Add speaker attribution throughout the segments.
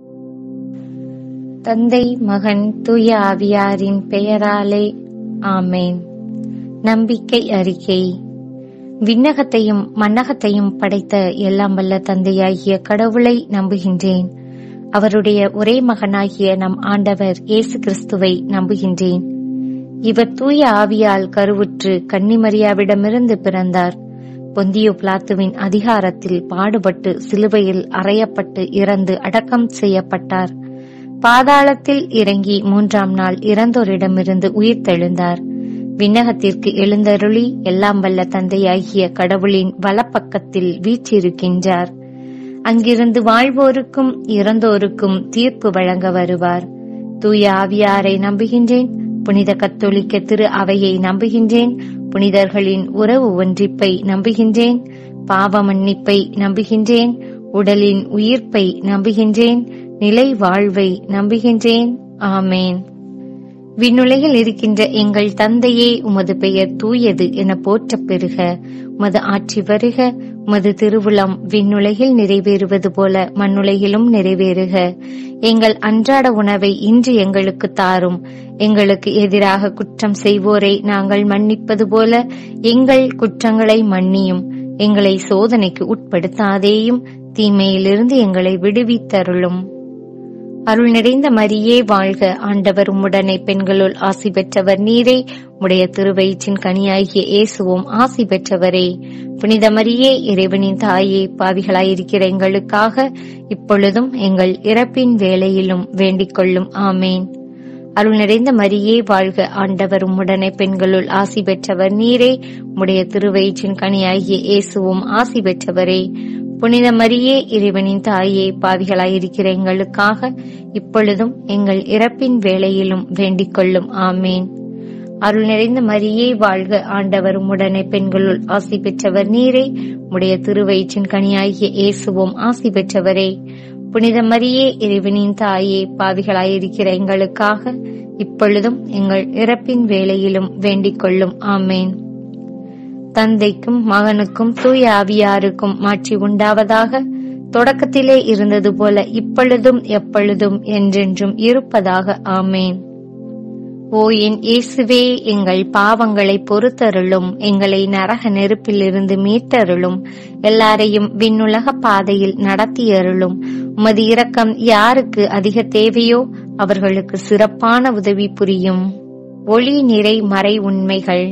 Speaker 1: தந்தை மகன் தூய ஆவியாரின் பெயராலே ஆமேன் நம்பிக்கை அறிக்கை விண்ணகத்தையும் மண்ணகத்தையும் படைத்த எல்லாம் வல்ல தந்தையாகிய கடவுளை நம்புகின்றேன் அவருடைய ஒரே மகனாகிய நம் ஆண்டவர் இயேசு கிறிஸ்துவை நம்புகின்றேன் இவர் தூய ஆவியால் கருவுற்று கன்னிமரியாவிடமிருந்து பிறந்தார் பொந்தியோ பிளாத்துவின் அதிகாரத்தில் பாடுபட்டு சிலுவையில் அறையப்பட்டு இறந்து அடக்கம் செய்யப்பட்டார் பாதாளத்தில் இறங்கி மூன்றாம் நாள் இறந்தோரிடமிருந்து உயிர்த்தெழுந்தார் விண்ணகத்திற்கு எழுந்தருளி எல்லாம் வல்ல தந்தையாகிய கடவுளின் வலப்பக்கத்தில் வீற்றிருக்கின்றார் அங்கிருந்து வாழ்வோருக்கும் இறந்தோருக்கும் தீர்ப்பு வழங்க வருவார் தூய ஆவியாரை நம்புகின்றேன் புனித கத்தோலிக்க திரு அவையை நம்புகின்றேன் புனிதர்களின் உறவு ஒன்றிப்பை நம்புகின்றேன் பாவ மன்னிப்பை நம்புகின்றேன் உடலின் உயிர்ப்பை நம்புகின்றேன் நிலை வாழ்வை நம்புகின்றேன் ஆமேன் விண்ணுலகில் இருக்கின்ற எங்கள் தந்தையே உமது பெயர் தூயது என போற்றப் பெறுக உமது ஆட்சி வருக உமது திருவுளம் விண்ணுலகில் நிறைவேறுவது போல மண்ணுலகிலும் நிறைவேறுக எங்கள் அன்றாட உணவை இன்று எங்களுக்கு தாரும் எங்களுக்கு எதிராக குற்றம் செய்வோரை நாங்கள் மன்னிப்பது போல எங்கள் குற்றங்களை மன்னியும் எங்களை சோதனைக்கு உட்படுத்தாதேயும் தீமையிலிருந்து எங்களை விடுவித்தருளும் அருள் நிறைந்த மரியே வாழ்க ஆண்டவர் உம்முடனே பெண்களுள் ஆசி பெற்றவர் நீரே உடைய திருவயிற்றின் கனியாகிய இயேசுவும் ஆசி பெற்றவரே புனித மரியே இறைவனின் தாயே பாவிகளாயிருக்கிற எங்களுக்காக இப்பொழுதும் எங்கள் இறப்பின் வேளையிலும் வேண்டிக் கொள்ளும் ஆமேன் அருள் நிறைந்த மரியே வாழ்க ஆண்டவர் உம்முடனே பெண்களுள் ஆசி பெற்றவர் நீரே உடைய திருவயிற்றின் கனியாகிய இயேசுவும் ஆசி பெற்றவரே புனித மரியே இறைவனின் தாயே பாவிகளாயிருக்கிற எங்களுக்காக இப்பொழுதும் எங்கள் இறப்பின் வேளையிலும் வேண்டிக் கொள்ளும் ஆமேன் அருள் நிறைந்த மரியே வாழ்க ஆண்டவர் உடனே பெண்களுள் ஆசி பெற்றவர் நீரே உடைய திருவயிற்றின் கனியாகிய இயேசுவும் ஆசி பெற்றவரே புனித மரியே இறைவனின் தாயே பாவிகளாயிருக்கிற எங்களுக்காக இப்பொழுதும் எங்கள் இறப்பின் வேளையிலும் வேண்டிக் கொள்ளும் ஆமேன் தந்தைக்கும் மகனுக்கும் தூய ஆவியாருக்கும் மாற்றி உண்டாவதாக தொடக்கத்திலே இருந்தது போல இப்பொழுதும் எப்பொழுதும் என்றென்றும் இருப்பதாக ஆமேன் ஓ என் இயேசுவே எங்கள் பாவங்களை பொறுத்தருளும் எங்களை நரக நெருப்பிலிருந்து மீட்டருளும் எல்லாரையும் விண்ணுலக பாதையில் நடத்தியருளும் உமது இரக்கம் யாருக்கு அதிக தேவையோ அவர்களுக்கு சிறப்பான உதவி புரியும் ஒளி நிறை மறை உண்மைகள்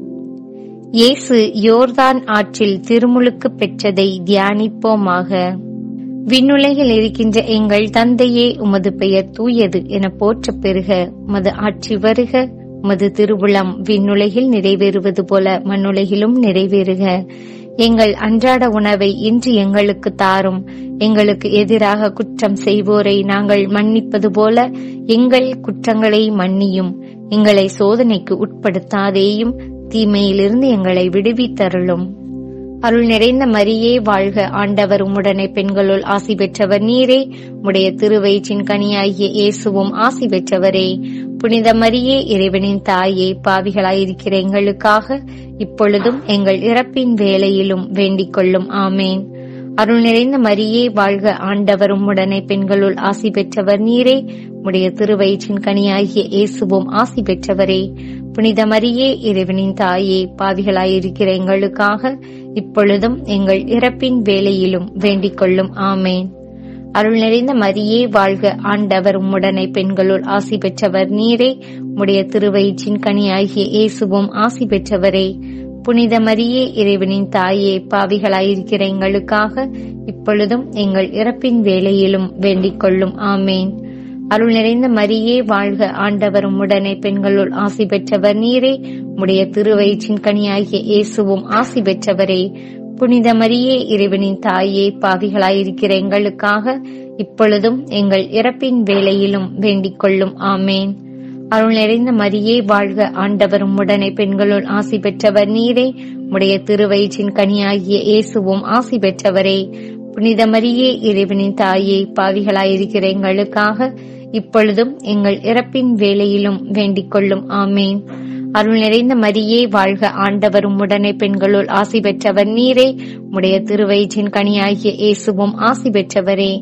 Speaker 1: இயேசு யோர்தான் ஆற்றில் திருமுழுக்கு பெற்றதை தியானிப்போமாக விண்ணுலகில் இருக்கின்ற எங்கள் தந்தையே உமது பெயர் தூயது என போற்றப் பெறுக உமது ஆட்சி வருக உமது திருவுளம் விண்ணுலகில் நிறைவேறுவது போல மண்ணுலகிலும் நிறைவேறுக எங்கள் அன்றாட உணவை இன்று எங்களுக்கு தாரும் எங்களுக்கு எதிராக குற்றம் செய்வோரை நாங்கள் மன்னிப்பது போல எங்கள் குற்றங்களை மன்னியும் எங்களை சோதனைக்கு உட்படுத்தாதேயும் தீமையிலிருந்து எங்களை விடுவித்தருளும் அருள் நிறைந்த மரியே வாழ்க ஆண்டவர் உம்முடனே பெண்களுள் ஆசி பெற்றவர் நீரே உடைய திருவயிற்றின் கனியாகிய இயேசுவும் ஆசி பெற்றவரே புனித மரியே இறைவனின் தாயே பாவிகளாயிருக்கிற எங்களுக்காக இப்பொழுதும் எங்கள் இறப்பின் வேளையிலும் வேண்டிக் கொள்ளும் ஆமேன் அருள் நிறைந்த மரியே வாழ்க ஆண்டவர் உம்முடனே பெண்களுள் ஆசி பெற்றவர் நீரே உடைய திருவயிற்றின் கனியாகிய இயேசுவும் ஆசி பெற்றவரே புனித மரியே இறைவனின் தாயே பாவிகளாயிருக்கிற எங்களுக்காக இப்பொழுதும் எங்கள் இறப்பின் வேளையிலும் வேண்டிக் கொள்ளும் ஆமேன் அருள் நிறைந்த மரியே வாழ்க ஆண்டவர் உம்முடனே பெண்களுள் ஆசி பெற்றவர் நீரே உடைய திருவயிற்றின் கனியாகிய இயேசுவும் ஆசி பெற்றவரே புனித மரியே இறைவனின் தாயே பாவிகளாயிருக்கிற எங்களுக்காக இப்பொழுதும் எங்கள் இறப்பின் வேளையிலும் வேண்டிக் கொள்ளும் ஆமேன் அருள் நிறைந்த மரியே வாழ்க ஆண்டவர் உம்முடனே பெண்களுள் ஆசி பெற்றவர் நீரே உடைய திருவயிற்றின் கனியாகிய இயேசுவும் ஆசி பெற்றவரே புனித மரியே இறைவனின் தாயே பாவிகளாயிருக்கிற எங்களுக்காக இப்பொழுதும் எங்கள் இறப்பின் வேளையிலும் வேண்டிக் கொள்ளும் ஆமேன் அருள் நிறைந்த மரியே வாழ்க ஆண்டவர் உம்முடனே பெண்களுள் ஆசி பெற்றவர் நீரே உடைய திருவயிற்றின் கனியாகிய இயேசுவும் ஆசி பெற்றவரே புனித மரியே இறைவனின் தாயே பாவிகளாயிருக்கிற எங்களுக்காக இப்பொழுதும் எங்கள் இறப்பின் வேளையிலும் வேண்டிக் கொள்ளும் ஆமேன் அருள் நிறைந்த மரியே வாழ்க ஆண்டவர் உம்முடனே பெண்களுள் ஆசி பெற்றவர் நீரே உடைய திருவயிற்றின் கனியாகிய இயேசுவும் ஆசி பெற்றவரே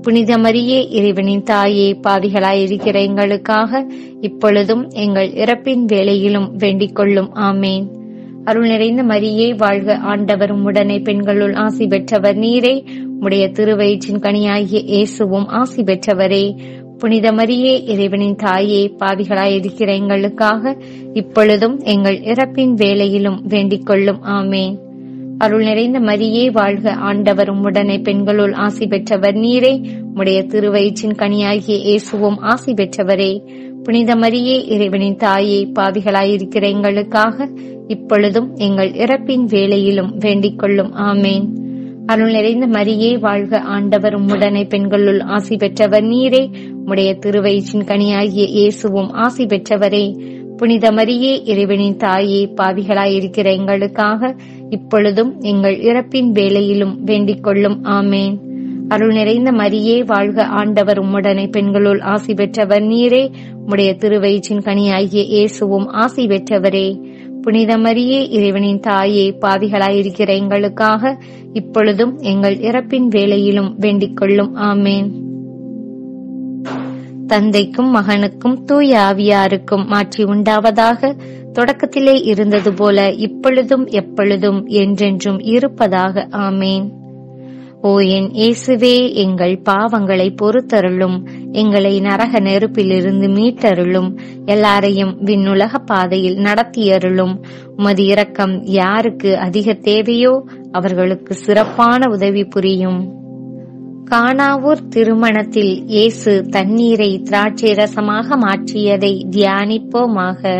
Speaker 1: புனித மரியே இறைவனின் தாயே பாவிகளாயிருக்கிற எங்களுக்காக இப்பொழுதும் எங்கள் இறப்பின் வேளையிலும் வேண்டிக் கொள்ளும் ஆமேன் அருள் நிறைந்த மரியே வாழ்க ஆண்டவரும் உடனே பெண்களுள் ஆசி பெற்றவர் நீரே உடைய திருவயிற்றின் கனியாகிய இயேசுவும் ஆசி பெற்றவரே புனித மரியே இறைவனின் தாயே பாவிகளாயிருக்கிற எங்களுக்காக இப்பொழுதும் எங்கள் இறப்பின் வேளையிலும் வேண்டிக் கொள்ளும் ஆமேன் அருள் நிறைந்த மரியே வாழ்க ஆண்டவரும் உடனே பெண்களுள் ஆசி பெற்றவர் நீரே உடைய திருவயிற்றின் கனியாகிய இயேசுவும் ஆசி பெற்றவரே புனித மரியே இறைவனின் தாயே பாவிகளாயிருக்கிற எங்களுக்காக இப்பொழுதும் எங்கள் இறப்பின் வேளையிலும் வேண்டிக் கொள்ளும் ஆமேன் அருள் நிறைந்த மரியே வாழ்க ஆண்டவரும் உடனே பெண்களுள் ஆசி பெற்றவர் நீரே உடைய திருவயிற்றின் கனியாகிய இயேசுவும் ஆசி பெற்றவரே புனித மரியே இறைவனின் தாயே பாவிகளாயிருக்கிற எங்களுக்காக இப்பொழுதும் எங்கள் இறப்பின் வேளையிலும் வேண்டிக் கொள்ளும் ஆமேன் அருள் நிறைந்த மரியே வாழ்க ஆண்டவர் உம்முடனே பெண்களுள் ஆசி பெற்றவர் நீரே உடைய திருவயிற்றின் கனியாகிய இயேசுவும் ஆசி பெற்றவரே புனித மரியே இறைவனின் தாயே பாவிகளாயிருக்கிற எங்களுக்காக இப்பொழுதும் எங்கள் இறப்பின் வேளையிலும் வேண்டிக் கொள்ளும் ஆமேன் தந்தைக்கும் மகனுக்கும் தூய ஆவியாருக்கும் மாற்றி உண்டாவதாக தொடக்கத்திலே இருந்தது போல இப்பொழுதும் எப்பொழுதும் என்றென்றும் இருப்பதாக ஆமேன் ஓ என் இயேசுவே எங்கள் பாவங்களை பொறுத்தருளும் எங்களை நரக நெருப்பிலிருந்து மீட்டருளும் எல்லாரையும் விண்ணுலக பாதையில் நடத்தியருளும் உமது இரக்கம் யாருக்கு அதிக தேவையோ அவர்களுக்கு சிறப்பான உதவி புரியும் கானாவூர் திருமணத்தில் இயேசு தண்ணீரை திராட்சை ரசமாக மாற்றியதை தியானிப்போமாக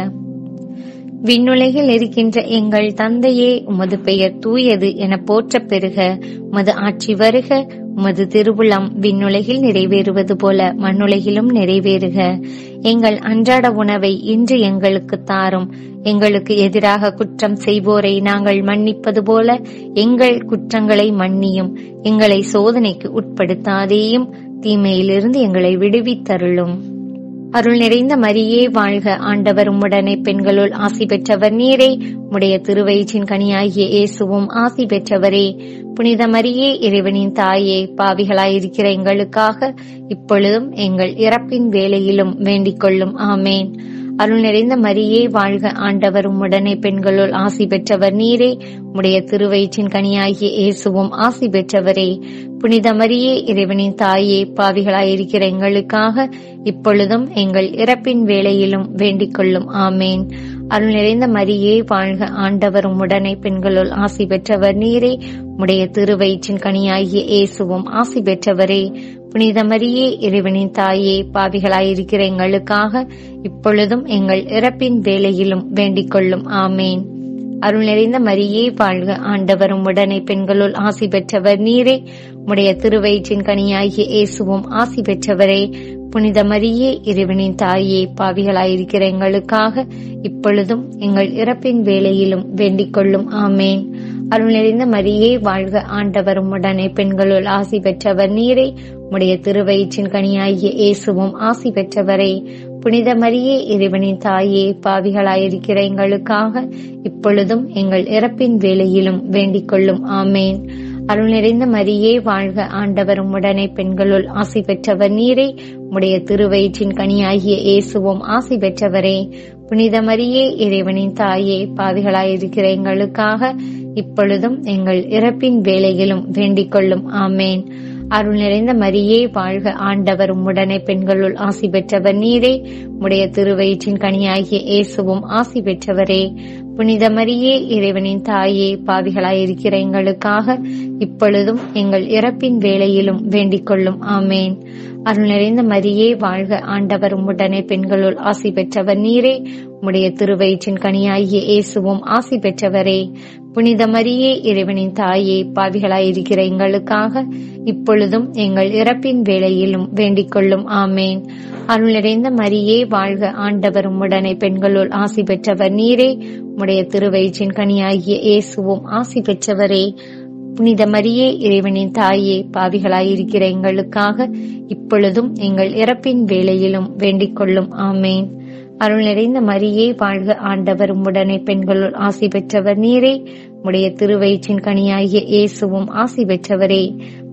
Speaker 1: விண்ணுலகில் இருக்கின்ற எங்கள் தந்தையே உமது பெயர் தூயது என போற்றப் பெறுக உமது ஆட்சி வருக உமது திருவுளம் விண்ணுலகில் நிறைவேறுவது போல மண்ணுலகிலும் நிறைவேறுக எங்கள் அன்றாட உணவை இன்று எங்களுக்கு தாரும் எங்களுக்கு எதிராக குற்றம் செய்வோரை நாங்கள் மன்னிப்பது போல எங்கள் குற்றங்களை மன்னியும் எங்களை சோதனைக்கு உட்படுத்தாதேயும் தீமையிலிருந்து எங்களை விடுவித்தருளும் அருள் நிறைந்த மரியே வாழ்க ஆண்டவர் உம்முடனே பெண்களுள் ஆசி பெற்றவர் நீரே உடைய திருவயிற்றின் கனியாகிய இயேசுவும் ஆசி பெற்றவரே புனித மரியே இறைவனின் தாயே பாவிகளாயிருக்கிற எங்களுக்காக இப்பொழுதும் எங்கள் இறப்பின் வேளையிலும் வேண்டிக் கொள்ளும் ஆமேன் அருள் நிறைந்த மரியே வாழ்க ஆண்டவர் உம்முடனே பெண்களுள் ஆசி பெற்றவர் நீரே உடைய திருவயிற்றின் கனியாகிய இயேசுவும் ஆசி பெற்றவரே புனித மரியே இறைவனின் தாயே பாவிகளாயிருக்கிற எங்களுக்காக இப்பொழுதும் எங்கள் இறப்பின் வேளையிலும் வேண்டிக் கொள்ளும் ஆமேன் அருள் நிறைந்த மரியே வாழ்க ஆண்டவரும் உடனே பெண்களுள் ஆசி பெற்றவர் நீரே உடைய திருவயிற்றின் கனியாகிய இயேசுவும் ஆசி பெற்றவரே புனித மரியே இறைவனின் தாயே பாவிகளாயிருக்கிற எங்களுக்காக இப்பொழுதும் எங்கள் இறப்பின் வேளையிலும் வேண்டிக் கொள்ளும் ஆமேன் அருள் நிறைந்த மரியே வாழ்க ஆண்டவரும் உடனே பெண்களுள் ஆசி பெற்றவர் நீரே உடைய திருவயிற்றின் கனியாகிய இயேசுவும் ஆசி பெற்றவரே புனித மரியே இறைவனின் தாயே பாவிகளாயிருக்கிற எங்களுக்காக இப்பொழுதும் எங்கள் இறப்பின் வேளையிலும் வேண்டிக் கொள்ளும் ஆமேன் அருள் நிறைந்த மரியே வாழ்க ஆண்டவரும் உடனே பெண்களுள் ஆசி பெற்றவர் நீரே உடைய திருவயிற்றின் கனியாகிய இயேசுவும் ஆசி பெற்றவரே புனித மரியே இறைவனின் தாயே பாவிகளாயிருக்கிற எங்களுக்காக இப்பொழுதும் எங்கள் இறப்பின் வேளையிலும் வேண்டிக் கொள்ளும் ஆமேன் அருள் நிறைந்த மரியே வாழ்க ஆண்டவரும் உடனே பெண்களுள் ஆசி பெற்றவர் நீரே உடைய திருவயிற்றின் கனியாகிய இயேசுவும் ஆசி பெற்றவரே புனித மரியே இறைவனின் தாயே பாவிகளாயிருக்கிற எங்களுக்காக இப்பொழுதும் எங்கள் இறப்பின் வேளையிலும் வேண்டிக் கொள்ளும் ஆமேன் அருள் நிறைந்த மரியே வாழ்க ஆண்டவரும் உடனே பெண்களுள் ஆசி பெற்றவர் நீரே உடைய திருவயிற்றின் கனியாகிய இயேசுவும் ஆசி பெற்றவரே புனித மரியே இறைவனின் தாயே பாவிகளாயிருக்கிற எங்களுக்காக இப்பொழுதும் எங்கள் இறப்பின் வேளையிலும் வேண்டிக் கொள்ளும் ஆமேன் அருள் நிறைந்த மரியே வாழ்க ஆண்டவரும் உடனே பெண்களுள் ஆசி பெற்றவர் நீரே உடைய திருவயிற்றின் கனியாகிய இயேசுவும் ஆசி பெற்றவரே புனித மரியே இறைவனின் தாயே பாவிகளாயிருக்கிற எங்களுக்காக இப்பொழுதும் எங்கள் இறப்பின் வேளையிலும் வேண்டிக் கொள்ளும் ஆமேன் அருள் நிறைந்த மரியே வாழ்க ஆண்டவரும் உடனே பெண்களுள் ஆசி பெற்றவர் நீரே உடைய திருவயிற்றின் கனியாகிய இயேசுவும் ஆசி பெற்றவரே புனித மரியே இறைவனின் தாயே பாவிகளாயிருக்கிற எங்களுக்காக இப்பொழுதும் எங்கள் இறப்பின் வேளையிலும் வேண்டிக் கொள்ளும் ஆமேன் அருள் நிறைந்த மரியே வாழ்க ஆண்டவரும் உடனே பெண்களுள் ஆசி பெற்றவர் நீரே உடைய திருவயிற்றின் கனியாகிய இயேசுவும் ஆசி பெற்றவரே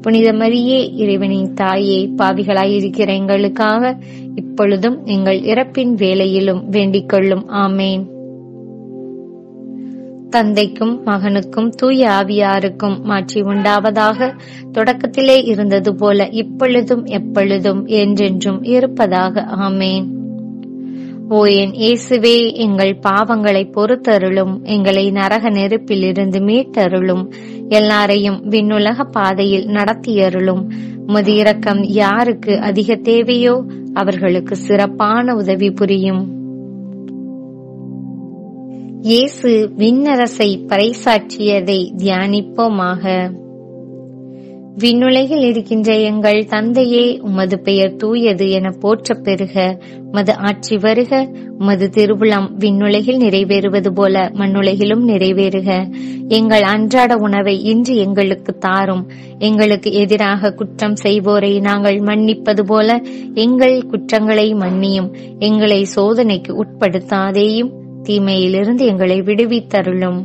Speaker 1: புனித மரியே இறைவனின் தாயே பாவிகளாயிருக்கிற எங்களுக்காக இப்பொழுதும் எங்கள் இறப்பின் வேளையிலும் வேண்டிக் கொள்ளும் ஆமேன் தந்தைக்கும் மகனுக்கும் தூய ஆவியாருக்கும் மாற்றி உண்டாவதாக தொடக்கத்திலே இருந்தது போல இப்பொழுதும் எப்பொழுதும் என்றென்றும் இருப்பதாக ஆமேன் ஓ என் இயேசுவே எங்கள் பாவங்களை பொறுத்தருளும் எங்களை நரக நெருப்பிலிருந்து மீட்டருளும் எல்லாரையும் விண்ணுலக பாதையில் நடத்தியருளும் உமது இரக்கம் யாருக்கு அதிக தேவையோ அவர்களுக்கு சிறப்பான உதவி புரியும் இயேசு விண்ணரசை பறைசாற்றியதை தியானிப்போமாக விண்ணுலகில் இருக்கின்ற எங்கள் தந்தையே உமது பெயர் தூயது என போற்றப் பெறுக உமது ஆட்சி வருக உமது திருவுளம் விண்ணுலகில் நிறைவேறுவது போல மண்ணுலகிலும் நிறைவேறுக எங்கள் அன்றாட உணவை இன்று எங்களுக்கு தாரும் எங்களுக்கு எதிராக குற்றம் செய்வோரை நாங்கள் மன்னிப்பது போல எங்கள் குற்றங்களை மன்னியும் எங்களை சோதனைக்கு உட்படுத்தாதேயும் தீமையிலிருந்து எங்களை விடுவித்தருளும்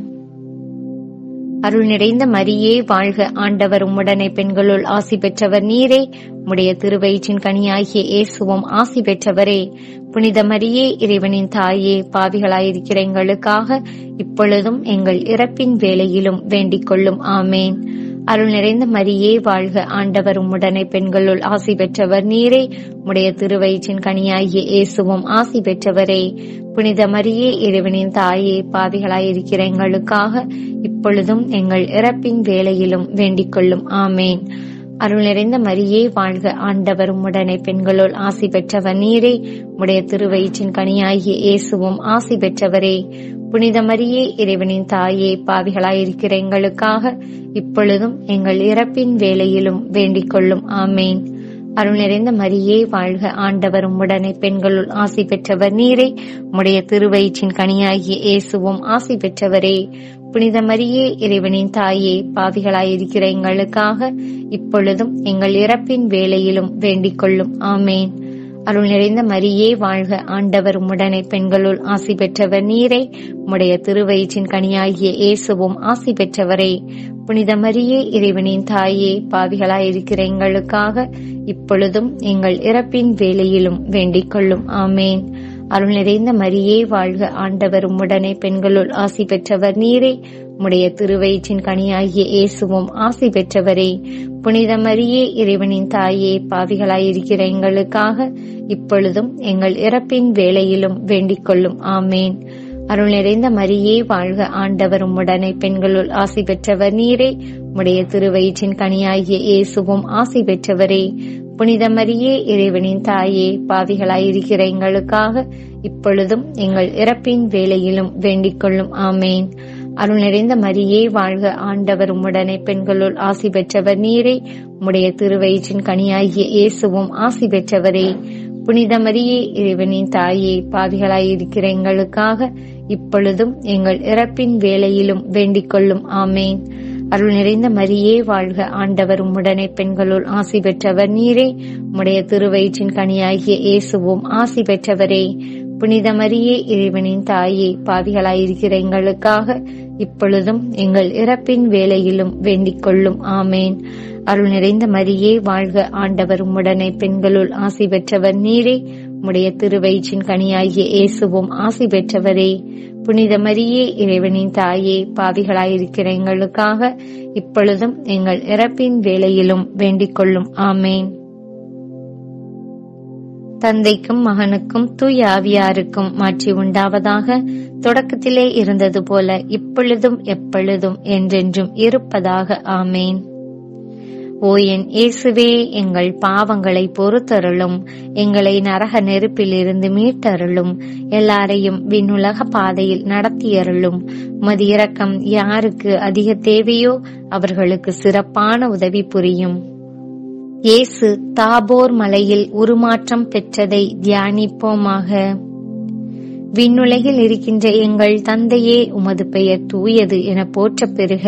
Speaker 1: அருள் நிறைந்த மரியே வாழ்க ஆண்டவர் உம்முடனே பெண்களுள் ஆசி பெற்றவர் நீரே உடைய திருவயிற்றின் கனியாகிய இயேசுவும் ஆசி பெற்றவரே புனித மரியே இறைவனின் தாயே பாவிகளாயிருக்கிற எங்களுக்காக இப்பொழுதும் எங்கள் இறப்பின் வேளையிலும் வேண்டிக் கொள்ளும் ஆமேன் அருள் நிறைந்த மரியே வாழ்க ஆண்டவர் உம்முடனே பெண்களுள் ஆசி பெற்றவர் நீரே உடைய திருவயிற்றின் கனியாகிய இயேசுவும் ஆசி பெற்றவரே புனித மரியே இறைவனின் தாயே பாவிகளாயிருக்கிற எங்களுக்காக இப்பொழுதும் எங்கள் இறப்பின் வேளையிலும் வேண்டிக் கொள்ளும் ஆமேன் அருள் நிறைந்த மரியே வாழ்க ஆண்டவர் உம்முடனே பெண்களுள் ஆசி பெற்றவர் நீரே உடைய திருவயிற்றின் கனியாகிய இயேசுவும் ஆசி பெற்றவரே புனித மரியே இறைவனின் தாயே பாவிகளாயிருக்கிற எங்களுக்காக இப்பொழுதும் எங்கள் இறப்பின் வேளையிலும் வேண்டிக் கொள்ளும் ஆமேன் அருள் நிறைந்த மரியே வாழ்க ஆண்டவர் உம்முடனே பெண்களுள் ஆசி பெற்றவர் நீரே உடைய திருவயிற்றின் கனியாகிய இயேசுவும் ஆசி பெற்றவரே புனித மரியே இறைவனின் தாயே பாவிகளாயிருக்கிற எங்களுக்காக இப்பொழுதும் எங்கள் இறப்பின் வேளையிலும் வேண்டிக் கொள்ளும் ஆமேன் அருள் நிறைந்த மரியே வாழ்க ஆண்டவர் உம்முடனே பெண்களுள் ஆசி பெற்றவர் நீரே உடைய திருவயிற்றின் கனியாகிய இயேசுவும் ஆசி பெற்றவரே புனித மரியே இறைவனின் தாயே பாவிகளாயிருக்கிற எங்களுக்காக இப்பொழுதும் எங்கள் இறப்பின் வேளையிலும் வேண்டிக் கொள்ளும் ஆமேன் அருள் நிறைந்த மரியே வாழ்க ஆண்டவர் உம்முடனே பெண்களுள் ஆசி பெற்றவர் நீரே உடைய திருவயிற்றின் கனியாகிய இயேசுவும் ஆசி பெற்றவரே புனித மரியே இறைவனின் தாயே பாவிகளாயிருக்கிற எங்களுக்காக இப்பொழுதும் எங்கள் இறப்பின் வேளையிலும் வேண்டிக் கொள்ளும் ஆமேன் அருள் நிறைந்த மரியே வாழ்க ஆண்டவர் உம்முடனே பெண்களுள் ஆசி பெற்றவர் நீரே உடைய திருவயிற்றின் கனியாகிய இயேசுவும் ஆசி பெற்றவரே புனித மரியே இறைவனின் தாயே பாவிகளாயிருக்கிற எங்களுக்காக இப்பொழுதும் எங்கள் இறப்பின் வேளையிலும் வேண்டிக் கொள்ளும் ஆமேன் அருள் நிறைந்த மரியே வாழ்க ஆண்டவர் உம்முடனே பெண்களுள் ஆசி பெற்றவர் நீரே உடைய திருவயிற்றின் கனியாகிய இயேசுவும் ஆசி பெற்றவரே புனித மரியே இறைவனின் தாயே பாவிகளாயிருக்கிற எங்களுக்காக இப்பொழுதும் எங்கள் இறப்பின் வேளையிலும் வேண்டிக் கொள்ளும் ஆமேன் அருள் நிறைந்த மரியே வாழ்க ஆண்டவர் உம்முடனே பெண்களுள் ஆசி பெற்றவர் நீரே உடைய திருவயிற்றின் கனியாகிய இயேசுவும் ஆசி பெற்றவரே புனித மரியே இறைவனின் தாயே பாவிகளாயிருக்கிற எங்களுக்காக இப்பொழுதும் எங்கள் இறப்பின் வேளையிலும் வேண்டிக் கொள்ளும் ஆமேன் அருள் நிறைந்த மரியே வாழ்க ஆண்டவர் உம்முடனே பெண்களுள் ஆசி பெற்றவர் நீரே உடைய திருவயிற்றின் கனியாகிய இயேசுவும் ஆசி பெற்றவரே புனித மரியே இறைவனின் தாயே பாவிகளாயிருக்கிற எங்களுக்காக இப்பொழுதும் எங்கள் இறப்பின் வேளையிலும் வேண்டிக் கொள்ளும் ஆமேன் தந்தைக்கும் மகனுக்கும் தூய ஆவியாருக்கும் மாற்றி உண்டாவதாக தொடக்கத்திலே இருந்தது போல இப்பொழுதும் எப்பொழுதும் என்றென்றும் இருப்பதாக ஆமேன் ஓ என் இயேசுவே எங்கள் பாவங்களை பொறுத்தருளும் எங்களை நரக நெருப்பிலிருந்து மீட்டருளும் எல்லாரையும் விண்ணுலக பாதையில் நடத்தியருளும் மது இரக்கம் யாருக்கு அதிக தேவையோ அவர்களுக்கு சிறப்பான உதவி புரியும் இயேசு தாபோர் மலையில் உருமாற்றம் பெற்றதை தியானிப்போமாக விண்ணுலகில் இருக்கின்ற எங்கள் தந்தையே உமது பெயர் தூயது என போற்றப் பெறுக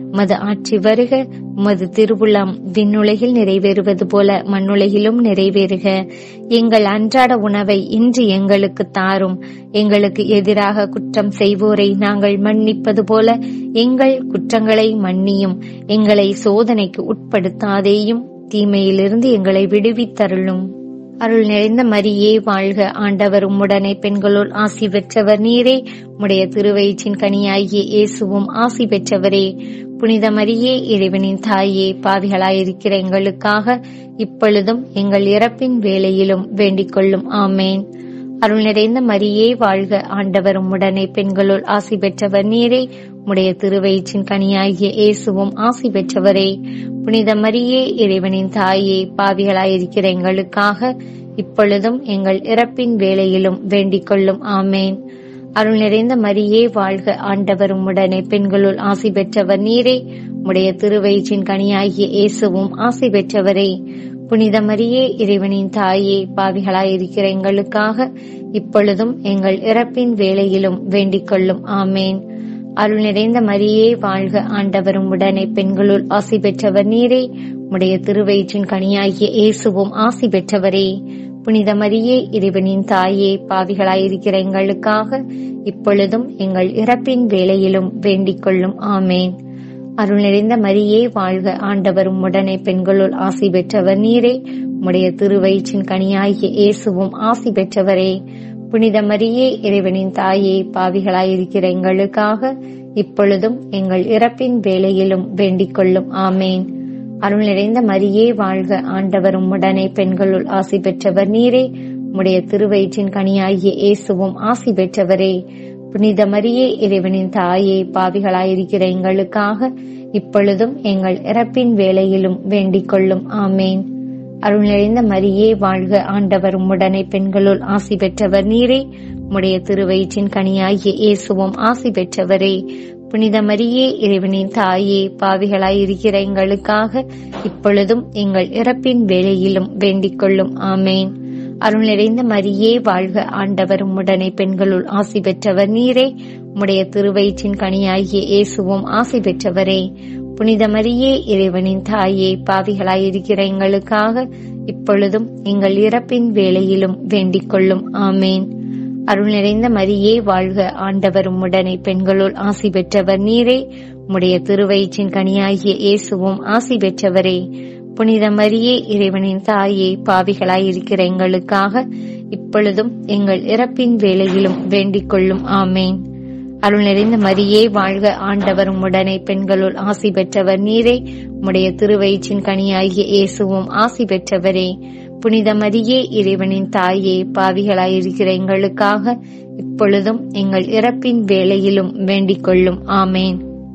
Speaker 1: உமது ஆட்சி வருக உமது திருவுளம் விண்ணுலகில் நிறைவேறுவது போல மண்ணுலகிலும் நிறைவேறுக எங்கள் அன்றாட உணவை இன்று எங்களுக்கு தாரும் எங்களுக்கு எதிராக குற்றம் செய்வோரை நாங்கள் மன்னிப்பது போல எங்கள் குற்றங்களை மன்னியும் எங்களை சோதனைக்கு உட்படுத்தாதேயும் தீமையிலிருந்து எங்களை விடுவித்தருளும் அருள் நிறைந்த மரியே வாழ்க ஆண்டவர் உம்முடனே பெண்களுள் ஆசி பெற்றவர் நீரே உடைய திருவயிற்றின் கனியாகிய இயேசுவும் ஆசி பெற்றவரே புனித மரியே இறைவனின் தாயே பாவிகளாயிருக்கிற எங்களுக்காக இப்பொழுதும் எங்கள் இறப்பின் வேளையிலும் வேண்டிக் கொள்ளும் ஆமேன் அருள் நிறைந்த மரியே வாழ்க ஆண்டவர் உம்முடனே பெண்களுள் ஆசி பெற்றவர் நீரே உடைய திருவயிற்றின் கனியாகிய இயேசுவும் ஆசி பெற்றவரே புனித மரியே இறைவனின் தாயே பாவிகளாயிருக்கிற எங்களுக்காக இப்பொழுதும் எங்கள் இறப்பின் வேளையிலும் வேண்டிக் கொள்ளும் ஆமேன் அருள் நிறைந்த மரியே வாழ்க ஆண்டவர் உம்முடனே பெண்களுள் ஆசி பெற்றவர் நீரே உடைய திருவயிற்றின் கனியாகிய இயேசுவும் ஆசி பெற்றவரே புனித மரியே இறைவனின் தாயே பாவிகளாயிருக்கிற எங்களுக்காக இப்பொழுதும் எங்கள் இறப்பின் வேளையிலும் வேண்டிக் கொள்ளும் ஆமேன் அருள் நிறைந்த மரியே வாழ்க ஆண்டவரும் உடனே பெண்களுள் ஆசி பெற்றவர் நீரே உடைய திருவயிற்றின் கனியாகிய இயேசுவும் ஆசி பெற்றவரே புனித மரியே இறைவனின் தாயே பாவிகளாயிருக்கிற எங்களுக்காக இப்பொழுதும் எங்கள் இறப்பின் வேளையிலும் வேண்டிக் கொள்ளும் ஆமேன் அருள் நிறைந்த மரியே வாழ்க ஆண்டவரும் உடனே பெண்களுள் ஆசி பெற்றவர் நீரே உடைய திருவயிற்றின் கனியாகிய இயேசுவும் ஆசி பெற்றவரே புனித மரியே இறைவனின் தாயே பாவிகளாயிருக்கிற எங்களுக்காக இப்பொழுதும் எங்கள் இறப்பின் வேளையிலும் வேண்டிக் கொள்ளும் ஆமேன் அருள் நிறைந்த மரியே வாழ்க ஆண்டவரும் உடனே பெண்களுள் ஆசி பெற்றவர் நீரே உடைய திருவயிற்றின் கனியாகிய இயேசுவும் ஆசி பெற்றவரே புனித மரியே இறைவனின் தாயே பாவிகளாயிருக்கிற எங்களுக்காக இப்பொழுதும் எங்கள் இறப்பின் வேளையிலும் வேண்டிக் கொள்ளும் ஆமேன் அருள் நிறைந்த மரியே வாழ்க ஆண்டவர் உம்முடனே பெண்களுள் ஆசி பெற்றவர் நீரே உடைய திருவயிற்றின் கனியாகிய இயேசுவும் ஆசி பெற்றவரே புனித மரியே இறைவனின் தாயே பாவிகளாயிருக்கிற எங்களுக்காக இப்பொழுதும் எங்கள் இறப்பின் வேளையிலும் வேண்டிக் கொள்ளும் ஆமேன் அருள் நிறைந்த மரியே வாழ்க ஆண்டவர் உம்முடனே பெண்களுள் ஆசி பெற்றவர் நீரே உடைய திருவயிற்றின் கனியாகிய இயேசுவும் ஆசி பெற்றவரே புனித மரியே இறைவனின் தாயே பாவிகளாயிருக்கிற எங்களுக்காக இப்பொழுதும் எங்கள் இறப்பின் வேளையிலும் வேண்டிக் கொள்ளும் ஆமேன் அருள் நிறைந்த மரியே வாழ்க ஆண்டவர் உம்முடனே பெண்களுள் ஆசி பெற்றவர் நீரே உடைய திருவயிற்றின் கனியாகிய இயேசுவும் ஆசி பெற்றவரே புனித மரியே இறைவனின் தாயே பாவிகளாயிருக்கிற எங்களுக்காக இப்பொழுதும் எங்கள் இறப்பின் வேளையிலும் வேண்டிக் கொள்ளும் ஆமேன் அருள் நிறைந்த மரியே வாழ்க ஆண்டவர் உம்முடனே பெண்களுள் ஆசி பெற்றவர் நீரே உடைய திருவயிற்றின் கனியாகிய இயேசுவும் ஆசி பெற்றவரே புனித மரியே இறைவனின் தாயே பாவிகளாயிருக்கிற எங்களுக்காக இப்பொழுதும் எங்கள் இறப்பின் வேளையிலும் வேண்டிக் கொள்ளும் ஆமேன்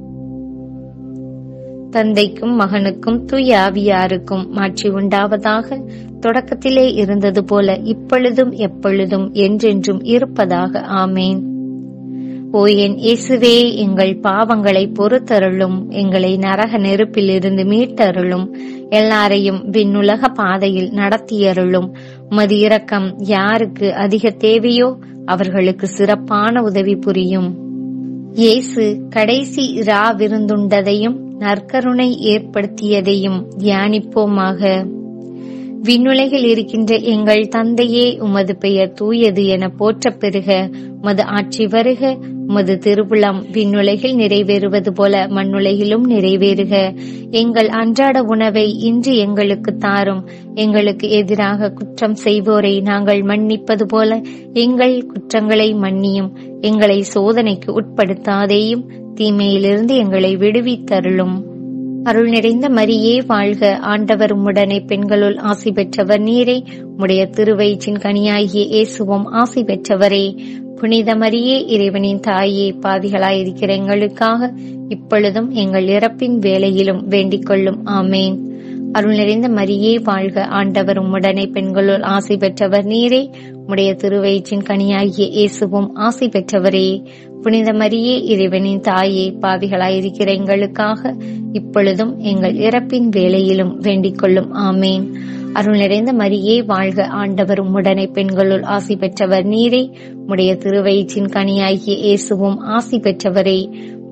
Speaker 1: தந்தைக்கும் மகனுக்கும் தூய ஆவியாருக்கும் மாற்றி உண்டாவதாக தொடக்கத்திலே இருந்தது போல இப்பொழுதும் எப்பொழுதும் என்றென்றும் இருப்பதாக ஆமேன் ஓ என் இயேசுவே எங்கள் பாவங்களை பொறுத்தருளும் எங்களை நரக நெருப்பிலிருந்து மீட்டருளும் எல்லாரையும் விண்ணுலக பாதையில் நடத்தியருளும் உமது இரக்கம் யாருக்கு அதிக தேவையோ அவர்களுக்கு சிறப்பான உதவி புரியும் இயேசு கடைசி ரா விருந்துண்டதையும் நற்கருணை ஏற்படுத்தியதையும் தியானிப்போமாக விண்ணுலகில் இருக்கின்ற எங்கள் தந்தையே உமது பெயர் தூயது என போற்றப் பெறுக உமது ஆட்சி வருக உமது திருவுளம் விண்ணுலகில் நிறைவேறுவது போல மண்ணுலகிலும் நிறைவேறுக எங்கள் அன்றாட உணவை இன்று எங்களுக்கு தாரும் எங்களுக்கு எதிராக குற்றம் செய்வோரை நாங்கள் மன்னிப்பது போல எங்கள் குற்றங்களை மன்னியும் எங்களை சோதனைக்கு உட்படுத்தாதேயும் தீமையிலிருந்து எங்களை விடுவித்தருளும் அருள் நிறைந்த மரியே வாழ்க ஆண்டவர் உம்முடனே பெண்களுள் ஆசி பெற்றவர் நீரே உடைய திருவயிற்றின் கனியாகிய இயேசுவும் ஆசி பெற்றவரே புனித மரியே இறைவனின் தாயே பாவிகளாயிருக்கிற எங்களுக்காக இப்பொழுதும் எங்கள் இறப்பின் வேளையிலும் வேண்டிக் கொள்ளும் ஆமேன் அருள் நிறைந்த மரியே வாழ்க ஆண்டவர் உம்முடனே பெண்களுள் ஆசி பெற்றவர் நீரே உடைய திருவயிற்றின் கனியாகிய இயேசுவும் ஆசி பெற்றவரே புனித மரியே இறைவனின் தாயே பாவிகளாயிருக்கிற எங்களுக்காக இப்பொழுதும் எங்கள் இறப்பின் வேளையிலும் வேண்டிக் கொள்ளும் ஆமேன் அருள் நிறைந்த மரியே வாழ்க ஆண்டவர் உம்முடனே பெண்களுள் ஆசி பெற்றவர் நீரே உடைய திருவயிற்றின் கனியாகிய இயேசுவும் ஆசி பெற்றவரே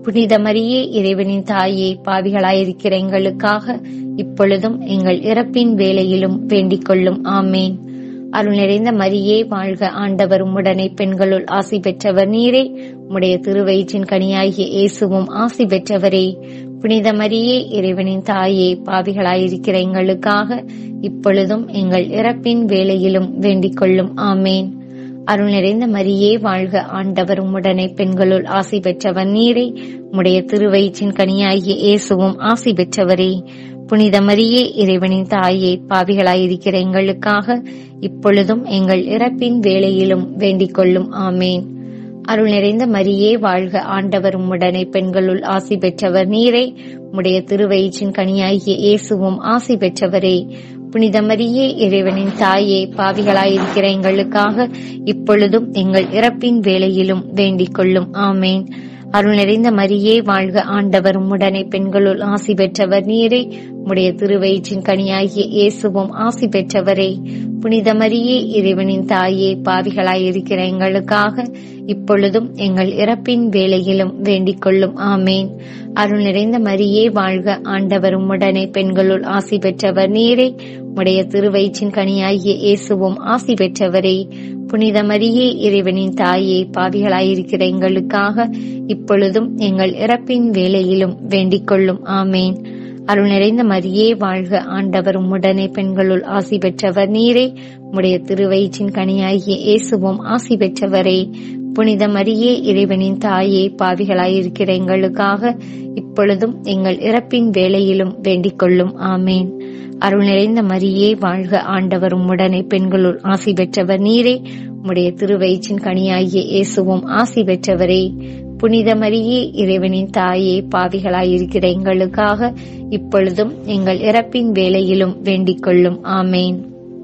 Speaker 1: புனித மரியே இறைவனின் தாயே பாவிகளாயிருக்கிற எங்களுக்காக இப்பொழுதும் எங்கள் இறப்பின் வேளையிலும் வேண்டிக் கொள்ளும் ஆமேன் அருள் நிறைந்த மரியே வாழ்க ஆண்டவர் உடனே பெண்களுள் ஆசி பெற்றவர் நீரே உம்முடைய திருவயிற்றின் கனியாகிய இயேசுவும் ஆசி பெற்றவரே புனித மரியே இறைவனின் தாயே பாவிகளாயிருக்கிற எங்களுக்காக இப்பொழுதும் எங்கள் இறப்பின் வேளையிலும் வேண்டிக் கொள்ளும் ஆமேன் அருள் நிறைந்த மரியே வாழ்க ஆண்டவர் உம்முடனே பெண்களுள் ஆசி பெற்றவர் நீரே உம்முடைய திருவயிற்றின் கனியாகிய இயேசுவும் ஆசி பெற்றவரே புனித மரியே இறைவனின் தாயே பாவிகளாயிருக்கிற எங்களுக்காக இப்பொழுதும் எங்கள் இறப்பின் வேளையிலும் வேண்டிக் கொள்ளும் ஆமேன் அருள் நிறைந்த மரியே வாழ்க ஆண்டவர் உம்முடனே பெண்களுள் ஆசி பெற்றவர் நீரே உம்முடைய திருவயிற்றின் கனியாகிய இயேசுவும் ஆசி பெற்றவரே புனித மரியே இறைவனின் தாயே பாவிகளாயிருக்கிற எங்களுக்காக இப்பொழுதும் எங்கள் இறப்பின் வேளையிலும் வேண்டிக் கொள்ளும் ஆமேன் அருள் நிறைந்த மரியே வாழ்க ஆண்டவர் உம்முடனே பெண்களுள் ஆசி பெற்றவர் நீரே உம்முடைய திருவயிற்றின் கனியாகிய இயேசுவும் ஆசி பெற்றவரே புனித மரியே இறைவனின் தாயே பாவிகளாயிருக்கிற எங்களுக்காக இப்பொழுதும் எங்கள் இறப்பின் வேளையிலும் வேண்டிக் கொள்ளும் ஆமேன் அருள் நிறைந்த மரியே வாழ்க ஆண்டவர் உம்முடனே பெண்களுள் ஆசி பெற்றவர் நீரே உம்முடைய திருவயிற்றின் கனியாகிய இயேசுவும் ஆசி பெற்றவரே புனித மரியே இறைவனின் தாயே பாவிகளாயிருக்கிற எங்களுக்காக இப்பொழுதும் எங்கள் இறப்பின் வேளையிலும் வேண்டிக் கொள்ளும் ஆமேன் அருள் நிறைந்த மரியே வாழ்க ஆண்டவர் உம்முடனே பெண்களுள் ஆசி பெற்றவர் நீரே உம்முடைய திருவயிற்றின் கனியாகிய இயேசுவும் ஆசி பெற்றவரே புனித மரியே இறைவனின் தாயே பாவிகளாயிருக்கிற எங்களுக்காக இப்பொழுதும் எங்கள் இறப்பின் வேளையிலும் வேண்டிக் கொள்ளும் ஆமேன் அருள் நிறைந்த மரியே வாழ்க ஆண்டவர் உம்முடனே பெண்களுள் ஆசி பெற்றவர் நீரே உம்முடைய திருவயிற்றின் கனியாகிய இயேசுவும் ஆசி பெற்றவரே புனித மரியே இறைவனின் தாயே பாவிகளாயிருக்கிற எங்களுக்காக இப்பொழுதும் எங்கள் இறப்பின் வேளையிலும் வேண்டிக் கொள்ளும் ஆமேன்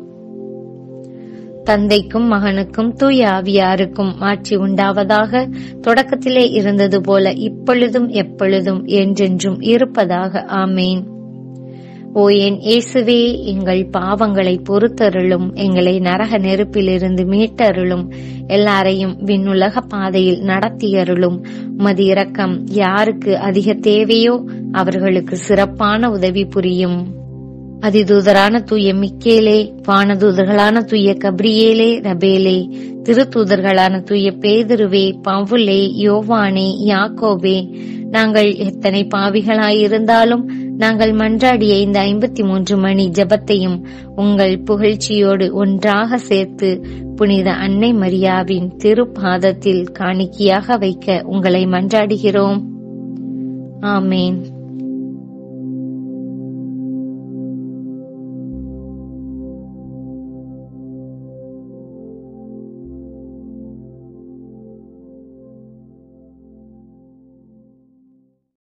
Speaker 1: தந்தைக்கும் மகனுக்கும் தூய ஆவியாருக்கும் ஆட்சி உண்டாவதாக தொடக்கத்திலே இருந்தது போல இப்பொழுதும் எப்பொழுதும் என்றென்றும் இருப்பதாக ஆமேன் ஓ என் இயேசுவே எங்கள் பாவங்களை பொறுத்தருளும் எங்களை நரக நெருப்பிலிருந்து மீட்டருளும் எல்லாரையும் விண்ணுலக பாதையில் நடத்தியருளும் உமது இரக்கம் யாருக்கு அதிக தேவையோ அவர்களுக்கு சிறப்பான உதவி புரியும் அதிதூதரான தூய மிக்கேலே வானதூதர்களான தூய கப்ரியேலே ரபேலே திருத்தூதர்களான தூய பேதுருவே பவுலே யோவானே யாக்கோபே நாங்கள் எத்தனை பாவிகளாயிருந்தாலும் நாங்கள் மன்றாடிய இந்த ஐம்பத்தி மூன்று மணி ஜபத்தையும் உங்கள் புகழ்ச்சியோடு ஒன்றாக சேர்த்து புனித அன்னை மரியாவின் திருப்பாதத்தில் காணிக்கையாக வைக்க உங்களை மன்றாடுகிறோம் ஆமேன்